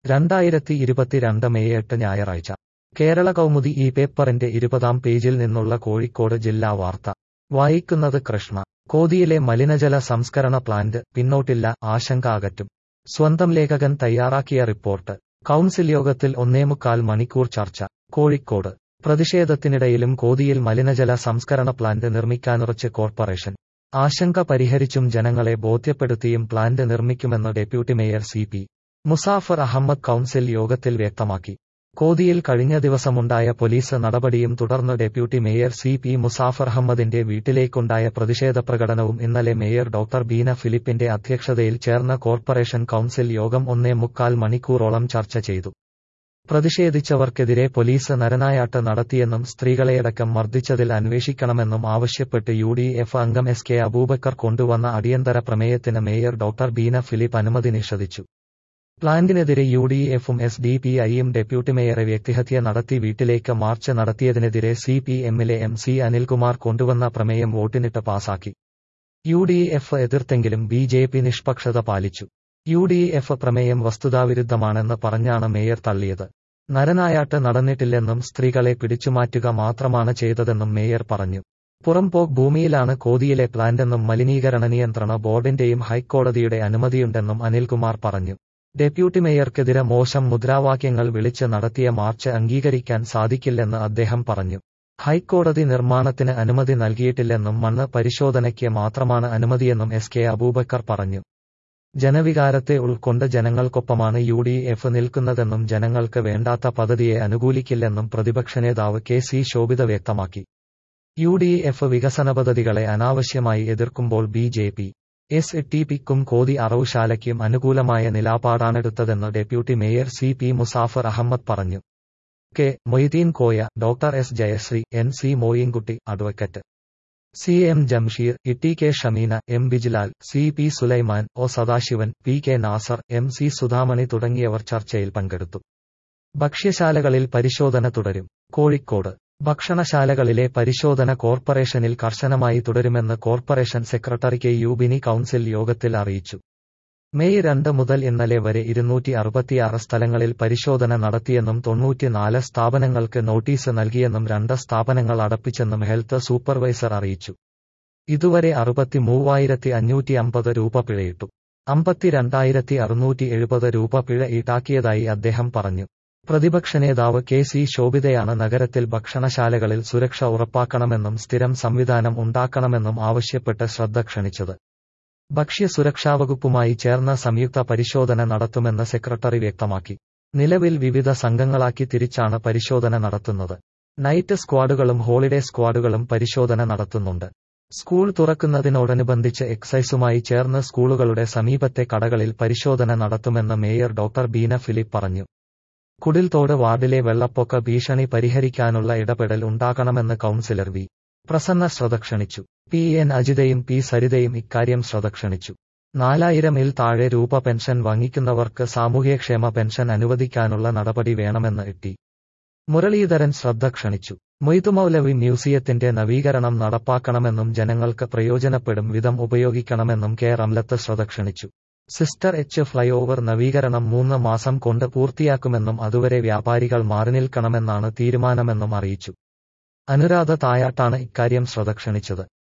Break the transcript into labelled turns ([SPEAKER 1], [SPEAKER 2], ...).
[SPEAKER 1] രണ്ടായിരത്തി ഇരുപത്തിരണ്ട് മെയ് എട്ട് ഞായറാഴ്ച കേരള കൗമുദി ഈ പേപ്പറിന്റെ ഇരുപതാം പേജിൽ നിന്നുള്ള കോഴിക്കോട് ജില്ലാ വാർത്ത വായിക്കുന്നത് കൃഷ്ണ കോതിയിലെ മലിനജല സംസ്കരണ പ്ലാന്റ് പിന്നോട്ടില്ല ആശങ്ക അകറ്റും സ്വന്തം ലേഖകൻ തയ്യാറാക്കിയ റിപ്പോർട്ട് കൗൺസിൽ യോഗത്തിൽ ഒന്നേമുക്കാൽ മണിക്കൂർ ചർച്ച കോഴിക്കോട് പ്രതിഷേധത്തിനിടയിലും കോതിയിൽ മലിനജല സംസ്കരണ പ്ലാന്റ് നിർമ്മിക്കാനുറച്ച് കോർപ്പറേഷൻ ആശങ്ക പരിഹരിച്ചും ജനങ്ങളെ ബോധ്യപ്പെടുത്തിയും പ്ലാന്റ് നിർമ്മിക്കുമെന്ന് deputy mayor C P Musafar Ahammed council യോഗത്തിൽ വ്യക്തമാക്കി കോതിയിൽ കഴിഞ്ഞ ദിവസമുണ്ടായ പോലീസ് നടപടിയും തുടർന്ന് deputy mayor C P Musafar അഹമ്മദിന്റെ വീട്ടിലേക്കുണ്ടായ പ്രതിഷേധ പ്രകടനവും ഇന്നലെ മേയർ ഡോക്ടർ ബീന ഫിലിപ്പിന്റെ അധ്യക്ഷതയിൽ ചേർന്ന കോർപ്പറേഷൻ കൗൺസിൽ യോഗം ഒന്നേ മുക്കാൽ മണിക്കൂറോളം ചർച്ച ചെയ്തു പ്രതിഷേധിച്ചവർക്കെതിരെ പോലീസ് നരനായാട്ട് നടത്തിയെന്നും സ്ത്രീകളെയടക്കം മർദ്ദിച്ചതിൽ അന്വേഷിക്കണമെന്നും ആവശ്യപ്പെട്ട് യു ഡി എഫ് അംഗം എസ് കെ അബൂബക്കർ കൊണ്ടുവന്ന അടിയന്തര പ്രമേയത്തിന് മേയർ ഡോക്ടർ ബീന ഫിലിപ്പ് അനുമതി നിഷേധിച്ചു പ്ലാന്റിനെതിരെ യു ഡി എഫും എസ് ഡി പി ഐയും ഡെപ്യൂട്ടി മേയറെ വ്യക്തിഹത്യ നടത്തി വീട്ടിലേക്ക് മാർച്ച് നടത്തിയതിനെതിരെ സി പി എമ്മിലെ എം സി അനിൽകുമാർ കൊണ്ടുവന്ന പ്രമേയം വോട്ടിനിട്ട് പാസാക്കി യു ഡി എഫ് എതിർത്തെങ്കിലും ബി ജെ പി നിഷ്പക്ഷത പാലിച്ചു യു ഡി എഫ് പ്രമേയം വസ്തുതാവിരുദ്ധമാണെന്ന് പറഞ്ഞാണ് മേയർ തള്ളിയത് നരനായാട്ട് നടന്നിട്ടില്ലെന്നും സ്ത്രീകളെ പിടിച്ചുമാറ്റുക മാത്രമാണ് ചെയ്തതെന്നും മേയർ പറഞ്ഞു പുറംപോക്ക് ഭൂമിയിലാണ് കോതിയിലെ പ്ലാന്റെന്നും മലിനീകരണ നിയന്ത്രണ ബോർഡിന്റെയും ഹൈക്കോടതിയുടെ അനുമതിയുണ്ടെന്നും അനിൽകുമാർ പറഞ്ഞു ഡെപ്യൂട്ടി മേയർക്കെതിരെ മോശം മുദ്രാവാക്യങ്ങൾ വിളിച്ച് നടത്തിയ മാർച്ച് അംഗീകരിക്കാൻ സാധിക്കില്ലെന്ന് അദ്ദേഹം പറഞ്ഞു ഹൈക്കോടതി നിർമ്മാണത്തിന് അനുമതി നൽകിയിട്ടില്ലെന്നും മണ്ണ് പരിശോധനയ്ക്ക് മാത്രമാണ് അനുമതിയെന്നും എസ് കെ അബൂബക്കർ പറഞ്ഞു ജനവികാരത്തെ ഉൾക്കൊണ്ട് ജനങ്ങൾക്കൊപ്പമാണ് യു ഡി എഫ് നിൽക്കുന്നതെന്നും ജനങ്ങൾക്ക് വേണ്ടാത്ത പദ്ധതിയെ അനുകൂലിക്കില്ലെന്നും പ്രതിപക്ഷ നേതാവ് കെ സി ശോഭിത വ്യക്തമാക്കി യു ഡി എഫ് വികസന പദ്ധതികളെ അനാവശ്യമായി എതിർക്കുമ്പോൾ B J P S T പിക്കും കോതി അറവുശാലയ്ക്കും അനുകൂലമായ നിലാപാടാണെടുത്തതെന്ന് deputy mayor C P Musafar Ahammed പറഞ്ഞു K Moideen Koya doctor S Jayasree N C Moyinkutty advocate C M Jamsheer E K Shameena M Bijilal C P Sulaiman O Sadasivan P K Nasar M C Sudhamani തുടങ്ങിയവർ ചർച്ചയിൽ പങ്കെടുത്തു ഭക്ഷ്യശാലകളിൽ പരിശോധന തുടരും കോഴിക്കോട് ഭക്ഷണശാലകളിലെ പരിശോധന കോർപ്പറേഷനിൽ കർശനമായി തുടരുമെന്ന് corporation secretary K U Bini council യോഗത്തിൽ അറിയിച്ചു മെയ് രണ്ട് മുതൽ ഇന്നലെ വരെ ഇരുന്നൂറ്റി അറുപത്തിയാറ് സ്ഥലങ്ങളിൽ പരിശോധന നടത്തിയെന്നും തൊണ്ണൂറ്റിനാല് സ്ഥാപനങ്ങൾക്ക് നോട്ടീസ് നൽകിയെന്നും രണ്ട് സ്ഥാപനങ്ങൾ അടപ്പിച്ചെന്നും ഹെൽത്ത് സൂപ്പർവൈസർ അറിയിച്ചു ഇതുവരെ അറുപത്തി മൂവായിരത്തി അഞ്ഞൂറ്റി അമ്പത് രൂപ പിഴയിട്ടു അമ്പത്തിരണ്ടായിരത്തി അറുന്നൂറ്റി എഴുപത് രൂപ പിഴ ഈടാക്കിയതായി അദ്ദേഹം പറഞ്ഞു പ്രതിപക്ഷ നേതാവ് കെ സി ശോഭിതയാണ് നഗരത്തിൽ ഭക്ഷണശാലകളിൽ സുരക്ഷ ഉറപ്പാക്കണമെന്നും സ്ഥിരം സംവിധാനം ഉണ്ടാക്കണമെന്നും ആവശ്യപ്പെട്ട് ശ്രദ്ധ ക്ഷണിച്ചത് ഭക്ഷ്യസുരക്ഷാ വകുപ്പുമായി ചേർന്ന സംയുക്ത പരിശോധന നടത്തുമെന്ന് സെക്രട്ടറി വ്യക്തമാക്കി നിലവിൽ വിവിധ സംഘങ്ങളാക്കി തിരിച്ചാണ് പരിശോധന നടത്തുന്നത് നൈറ്റ് സ്ക്വാഡുകളും ഹോളിഡേ സ്ക്വാഡുകളും പരിശോധന നടത്തുന്നുണ്ട് സ്കൂൾ തുറക്കുന്നതിനോടനുബന്ധിച്ച് എക്സൈസുമായി ചേർന്ന് സ്കൂളുകളുടെ സമീപത്തെ കടകളിൽ പരിശോധന നടത്തുമെന്ന് മേയർ ഡോക്ടർ ബീന ഫിലിപ്പ് പറഞ്ഞു കുടിൽത്തോട് വാർഡിലെ വെള്ളപ്പൊക്ക ഭീഷണി പരിഹരിക്കാനുള്ള ഇടപെടൽ ഉണ്ടാകണമെന്ന് കൌൺസിലർ വി പ്രസന്ന ശ്രദ്ധ ക്ഷണിച്ചു പി എൻ അജിതയും പി സരിതയും ഇക്കാര്യം ശ്രദ്ധ ക്ഷണിച്ചു നാലായിരമിൽ താഴെ രൂപ പെൻഷൻ വാങ്ങിക്കുന്നവർക്ക് സാമൂഹ്യക്ഷേമ പെൻഷൻ അനുവദിക്കാനുള്ള നടപടി വേണമെന്ന് എട്ടി മുരളീധരൻ ശ്രദ്ധ ക്ഷണിച്ചു മൊയ്തുമൗലവി മ്യൂസിയത്തിന്റെ നവീകരണം നടപ്പാക്കണമെന്നും ജനങ്ങൾക്ക് പ്രയോജനപ്പെടും വിധം ഉപയോഗിക്കണമെന്നും കെ റംലത്ത് ശ്രദ്ധ ക്ഷണിച്ചു സിസ്റ്റർ എച്ച് ഫ്ലൈഓവർ നവീകരണം മൂന്ന് മാസം കൊണ്ട് പൂർത്തിയാക്കുമെന്നും അതുവരെ വ്യാപാരികൾ മാറി നിൽക്കണമെന്നാണ് തീരുമാനമെന്നും അറിയിച്ചു അനുരാധ തായാട്ടാണ് ഇക്കാര്യം ശ്രദ്ധ ക്ഷണിച്ചത്